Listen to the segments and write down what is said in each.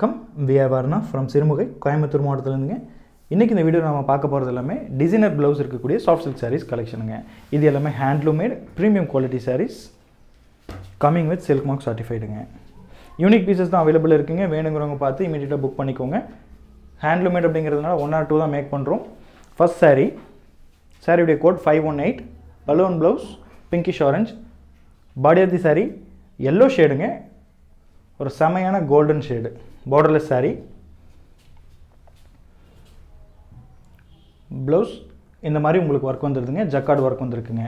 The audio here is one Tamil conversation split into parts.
வணக்கம் விஆர் வர்ணா ஃப்ரம் சிறுமுகை கோயம்புத்தூர் மாவட்டத்துலேருந்துங்க இன்றைக்கி இந்த வீடியோ நம்ம பார்க்க போகிறது எல்லாமே டிசைனர் ப்ளவுஸ் இருக்கக்கூடிய சாஃப்ட் சில்க் சாரீஸ் கலெக்ஷனுங்க இது எல்லாமே handloom made premium quality sarees coming with silk mark சர்டிஃபைடுங்க யூனிக் பீசஸ் தான் அவைலபிள் இருக்குங்க வேணுங்கிறவங்க பார்த்து இமீடியட்டாக புக் பண்ணிக்கோங்க ஹேண்ட்லூம் மேட் அப்படிங்கிறதுனால ஒன் ஆர் டூ தான் மேக் பண்ணுறோம் ஃபர்ஸ்ட் saree சாரியுடைய code five one eight balloon blouse pinkish orange body of the saree yellow ஷேடுங்க ஒரு செமையான golden shade borderless saree blouse இந்த மாதிரி உங்களுக்கு ஒர்க் வந்துருதுங்க ஜக்கார்டு ஒர்க் வந்திருக்குங்க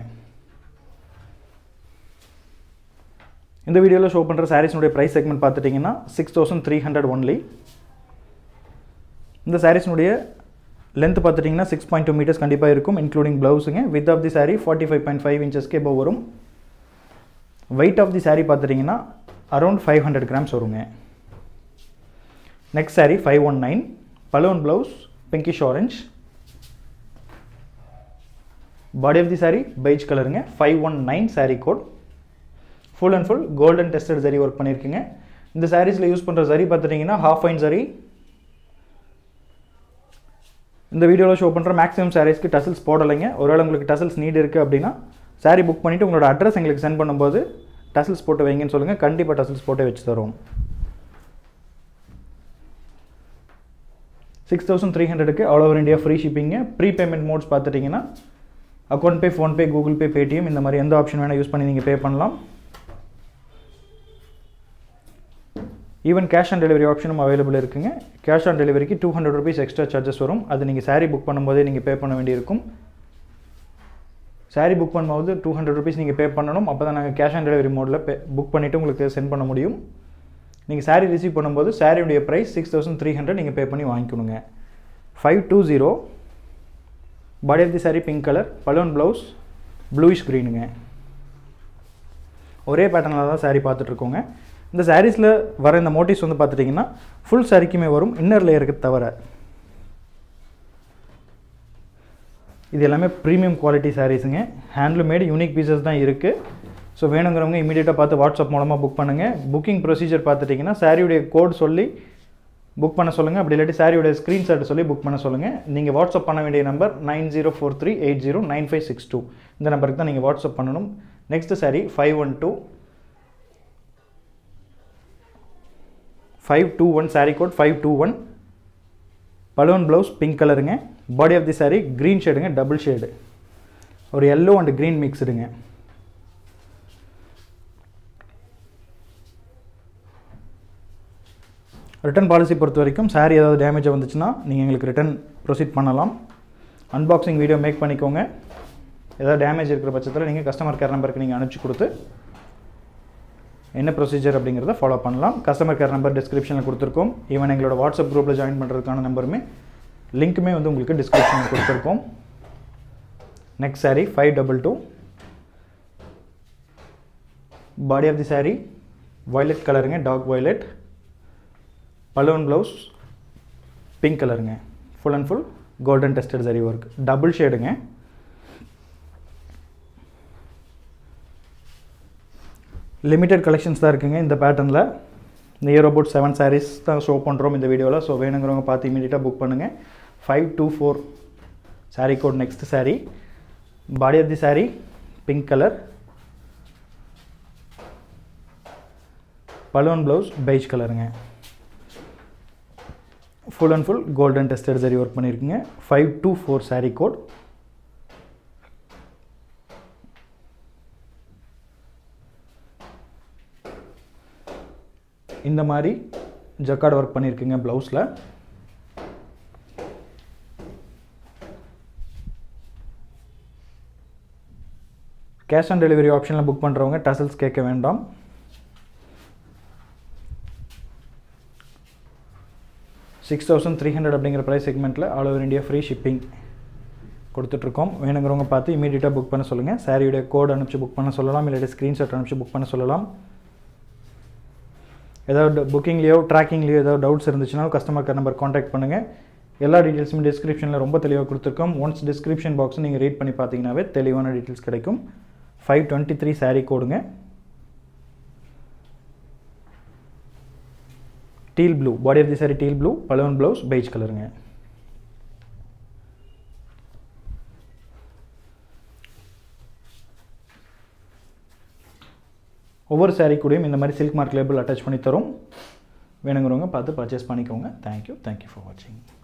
இந்த வீடியோவில் ஷோ பண்ணுற சாரீஸ்னுடைய ப்ரைஸ் செக்மெண்ட் பார்த்துட்டிங்கன்னா six thousand three hundred only இந்த சாரீஸ்னுடைய லென்த் பார்த்துட்டிங்கன்னா சிக்ஸ் பாயிண்ட் டூ மீட்டர்ஸ் கண்டிப்பாக இருக்கும் இன்க்ளூடிங் ப்ளவுஸுங்க with of the saree forty five point five இன்ச்சஸ்க்கு இப்போ வரும் வெயிட் ஆஃப் தி saree பார்த்துட்டிங்கன்னா அரௌண்ட் ஃபைவ் ஹண்ட்ரட் கிராம்ஸ் வருங்க next saree five one nine balloon blouse pinkish orange body of the saree beige கலருங்க five one nine saree code full and full golden tested சரி ஒர்க் பண்ணியிருக்குங்க இந்த சாரீஸில் யூஸ் பண்ணுற சரி பார்த்துட்டிங்கன்னா ஹாஃப் ஃபைன் சரி இந்த வீடியோவில் ஷோ பண்ணுற மேக்ஸிமம் சாரீஸ்க்கு டசல்ஸ் போடலைங்க ஒருவேளை உங்களுக்கு டசல்ஸ் நீட் இருக்குது அப்படின்னா சாரீ புக் பண்ணிவிட்டு உங்களோட அட்ரஸ் எங்களுக்கு சென்ட் பண்ணும்போது டசல்ஸ் போட்டு வைங்கன்னு சொல்லுங்கள் கண்டிப்பாக டசல்ஸ் போட்டு வச்சு தரோம் சிக்ஸ் தௌசண்ட் த்ரீ ஹண்ட்ரடுக்கு ஆல் ஓவர் இந்தியா ஃப்ரீ ஷிப்பிங்க ப்ரீ பேமெண்ட் மோட்ஸ் பார்த்துட்டிங்கன்னா account pay PhonePe Google Pay Paytm இந்த மாதிரி எந்த ஆப்ஷன் வேணால் யூஸ் பண்ணி நீங்கள் பே பண்ணலாம் ஈவன் கேஷ் ஆன் டெலிவரி ஆப்ஷனும் அவைலபிள் இருக்குங்க கேஷ் ஆன் டெலிவரிக்கு two hundred rupees extra charges வரும் அது நீங்கள் saree புக் பண்ணும்போதே நீங்கள் பே பண்ண வேண்டியிருக்கும் saree புக் பண்ணும்போது டூ ஹண்ட்ரட் ருபீஸ் நீங்கள் பே பண்ணணும் அப்போ தான் நாங்கள் கேஷ் ஆன் டெலிவரி மோடில் பே புக் பண்ணிவிட்டு உங்களுக்கு சென்ட் பண்ண முடியும் நீங்கள் saree ரிசீவ் பண்ணும்போது சாரியுடைய price six thousand three hundred நீங்கள் பே பண்ணி வாங்கிக்கணுங்க five two zero body of the saree pink colour balloon blouse bluish க்ரீனுங்க ஒரே பேட்டர்னில் தான் saree பார்த்துட்ருக்கோங்க இந்த சாரீஸில் வர இந்த மோட்டிவ்ஸ் வந்து பார்த்துட்டிங்கன்னா ஃபுல் சாரிக்குமே வரும் இன்னர் லேயருக்கு தவிர இது எல்லாமே ப்ரீமியம் குவாலிட்டி சாரீஸுங்க ஹேண்ட்லூம் மேடு யூனிக் பீசஸ் தான் இருக்குது ஸோ வேணுங்கிறவங்க இமீடியட்டாக பார்த்து வாட்ஸ்அப் மூலமாக புக் பண்ணுங்கள் புக்கிங் ப்ரொசீஜர் பார்த்துட்டிங்கன்னா சாரியுடைய கோட் சொல்லி புக் பண்ண சொல்லுங்கள் அப்படி இல்லாட்டி சாரியோட ஸ்க்ரீன்ஷாட் சொல்லி புக் பண்ண சொல்லுங்கள் நீங்கள் வாட்ஸ்அப் பண்ண வேண்டிய number nine zero four three eight zero nine five six two இந்த நம்பருக்கு தான் நீங்கள் வாட்ஸ்அப் பண்ணணும் next saree five one two five two one saree code five two one balloon blouse pink கலருங்க body of the saree green ஷேடுங்க டபுள் ஷேடு ஒரு எல்லோ அண்ட் க்ரீன் மிக்ஸ்டுங்க ரிட்டர்ன் பாலிசி பொறுத்த வரைக்கும் சாரீ ஏதாவது டேமேஜ் வந்துச்சுன்னா நீங்கள் எங்களுக்கு ரிட்டர்ன் ப்ரொசீட் பண்ணலாம் அன்பாக்சிங் வீடியோ மேக் பண்ணிக்கோங்க ஏதாவது டேமேஜ் இருக்கிற பட்சத்தில் நீங்கள் கஸ்டமர் கேர் நம்பருக்கு நீங்கள் அனுப்பிச்சி கொடுத்து என்ன ப்ரொசீஜர் அப்படிங்கிறத ஃபாலோ பண்ணலாம் கஸ்டமர் கேர் நம்பர் டிஸ்கிரிப்ஷனில் கொடுத்துருக்கோம் ஈவன் எங்களோட வாட்ஸ்அப் குரூப்பில் ஜாயின் பண்ணுறதுக்கான நம்பருமே லிங்க்குமே வந்து உங்களுக்கு டிஸ்கிரிப்ஷனில் கொடுத்துருக்கோம் next saree five double two body of the saree violet கலருங்க dark violet balloon blouse pink கலருங்க full and full golden tested சரி ஒர்க் டபுள் ஷேடுங்க லிமிட்டட் கலெக்ஷன்ஸ் தான் இருக்குங்க இந்த பேட்டர்னில் நியர் அபவுட் செவன் சாரீஸ் தான் ஷோ பண்ணுறோம் இந்த வீடியோவில் ஸோ வேணுங்கிறவங்க பார்த்து இமீடியட்டாக புக் பண்ணுங்கள் five two four saree code next saree body of the saree pink colour balloon blouse beige கலருங்க full and full golden tested சரி ஒர்க் பண்ணியிருக்குங்க five two four saree code இந்த மாதிரி ஜக்கார்டு ஒர்க் பண்ணியிருக்குங்க ப்ளவுஸில் கேஷ் ஆன் டெலிவரி ஆப்ஷனில் புக் பண்ணுறவங்க டசல்ஸ் கேட்க வேண்டாம் சிக்ஸ் தௌசண்ட் த்ரீ ஹண்ட்ரட் அப்படிங்கிற ப்ரைஸ் செக்மெண்ட்டில் all over India free shipping கொடுத்துட்ருக்கோம் வேணுங்கிறவங்க பார்த்து இமீடியட்டாக புக் பண்ண சொல்லுங்கள் சாரியோடைய கோட் அனுப்பிச்சு புக் பண்ண சொல்லலாம் இல்லாட்டி ஸ்க்ரீன்ஷாட் அனுப்பிச்சு புக் பண்ண சொல்லலாம் ஏதாவது புக்கிங்லேயோ ட்ராக்கிங்லேயோ ஏதாவது டவுட்ஸ் இருந்துச்சுன்னா கஸ்டமர் கேர் நம்பர் காண்டாக்ட் பண்ணுங்கள் எல்லா டீட்டெயில்ஸுமே டிஸ்கிரிப்ஷனில் ரொம்ப தெளிவாக கொடுத்துருக்கோம் ஒன்ஸ் டிஸ்கிரிப்ஷன் பாக்ஸ் நீங்கள் ரீட் பண்ணி பார்த்தீங்கன்னாவே தெளிவான டீட்டெயில்ஸ் கிடைக்கும் ஃபைவ் டுவெண்ட்டி த்ரீ சாரீ கோடுங்க teal blue body of the saree teal blue balloon blouse beige கலருங்க ஒவ்வொரு சாரீ கூடயும் இந்த மாதிரி சில்க் மார்க் லேபிள் அட்டாச் பண்ணி தரும் வேணுங்கிறவங்க பார்த்து பர்ச்சேஸ் பண்ணிக்கோங்க தேங்க்யூ தேங்க்யூ ஃபார் வாட்சிங்